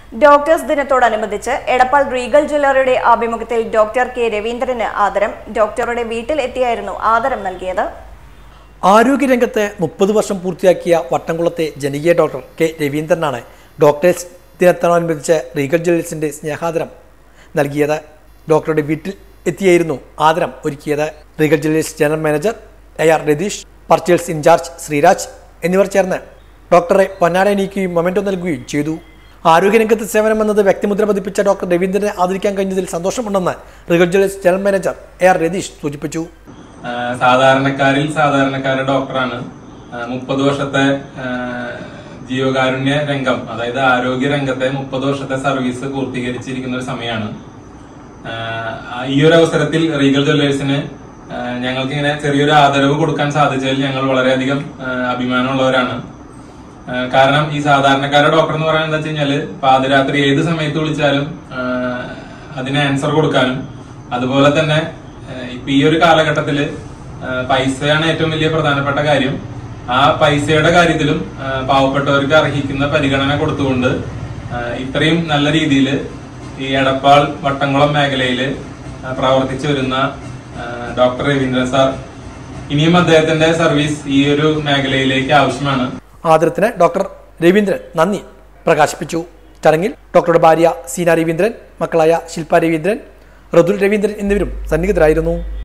doctors ദിനത്തോടനുബന്ധിച്ച് Edappal Regal ജ്വല്ലറിയുടെ ആഭിമുഖ്യത്തിൽ doctor K രവീന്ദ്രന് ആദരം ഡോക്ടറുടെ വീട്ടിൽ എത്തിയായിരുന്നു ആദരം നൽകിയത് ആരോഗ്യരംഗത്ത് മുപ്പത് വർഷം പൂർത്തിയാക്കിയ വട്ടംകുളത്തെ ജനകീയ ഡോക്ടർ കെ രവീന്ദ്രനാണ് ഡോക്ടേഴ്സ് ദിനത്തോടനുബന്ധിച്ച് റീഗൽ ജ്വല്ലേഴ്സിന്റെ സ്നേഹാദരം നൽകിയത് ഡോക്ടറുടെ വീട്ടിൽ എത്തിയായിരുന്നു ആദരം ഒരുക്കിയത് Regal Jewellers general manager A R Ratheesh purchase incharge Sreeraj എന്നിവർ ചേർന്ന് ഡോക്ടറെ പൊന്നാടയണിയിക്കുകയും മൊമെന്റോ നൽകുകയും ചെയ്തു ആരോഗ്യരംഗത്ത് സേവനം എന്നത് വ്യക്തിമുദ്ര പതിപ്പിച്ച ഡോക്ടർ രവീന്ദ്രനെ ആദരിക്കാൻ കഴിഞ്ഞതിൽ സന്തോഷമുണ്ടെന്ന് Regal Jewellers general manager A R Ratheesh സൂചിപ്പിച്ചു ആ, സാധാരണക്കാരിൽ സാധാരണക്കാരുടെ ഡോക്ടറാണ് മുപ്പത് വർഷത്തെ ആ, ജീവകാരുണ്യ രംഗം അതായത് ആരോഗ്യ രംഗത്തെ മുപ്പത് വർഷത്തെ സർവീസ് പൂർത്തീകരിച്ചിരിക്കുന്ന ഒരു സമയമാണ് ആ, ഈ ഒരു അവസരത്തിൽ റീഗൽ ജ്വല്ലേഴ്സിന് ആ, ഞങ്ങൾക്ക് ഇങ്ങനെ ചെറിയൊരു ആദരവ് കൊടുക്കാൻ സാധിച്ചതിൽ ഞങ്ങൾ വളരെയധികം ആ, അഭിമാനമുള്ളവരാണ് ആ, കാരണം ഈ സാധാരണക്കാരുടെ ഡോക്ടർ എന്ന് പറയുന്നത് എന്താ വെച്ച് കഴിഞ്ഞാല് പാതിരാത്രി ഏത് സമയത്ത് വിളിച്ചാലും ആ, അതിന് ആൻസർ കൊടുക്കാനും അതുപോലെ തന്നെ ആ, ഇപ്പൊ ഈ ഒരു കാലഘട്ടത്തില് ആ, പൈസയാണ് ഏറ്റവും വലിയ പ്രധാനപ്പെട്ട കാര്യം ആ പൈസയുടെ കാര്യത്തിലും ആ, പാവപ്പെട്ടവർക്ക് അർഹിക്കുന്ന പരിഗണന കൊടുത്തുകൊണ്ട് ആ, ഇത്രയും നല്ല രീതിയിൽ ഈ എടപ്പാൾ വട്ടംകുളം മേഖലയിൽ പ്രവർത്തിച്ചു വരുന്ന ആ, ഡോക്ടർ രവീന്ദ്രൻ സാർ ഇനിയും അദ്ദേഹത്തിന്റെ സർവീസ് ഈ ഒരു മേഖലയിലേക്ക് ആവശ്യമാണ് ആദരത്തിന് ഡോക്ടർ രവീന്ദ്രൻ നന്ദി പ്രകാശിപ്പിച്ചു ചടങ്ങിൽ ഡോക്ടറുടെ ഭാര്യ സീന രവീന്ദ്രൻ മക്കളായ ശില്പ രവീന്ദ്രൻ ഋതുൽ രവീന്ദ്രൻ എന്നിവരും സന്നിഹിതരായിരുന്നു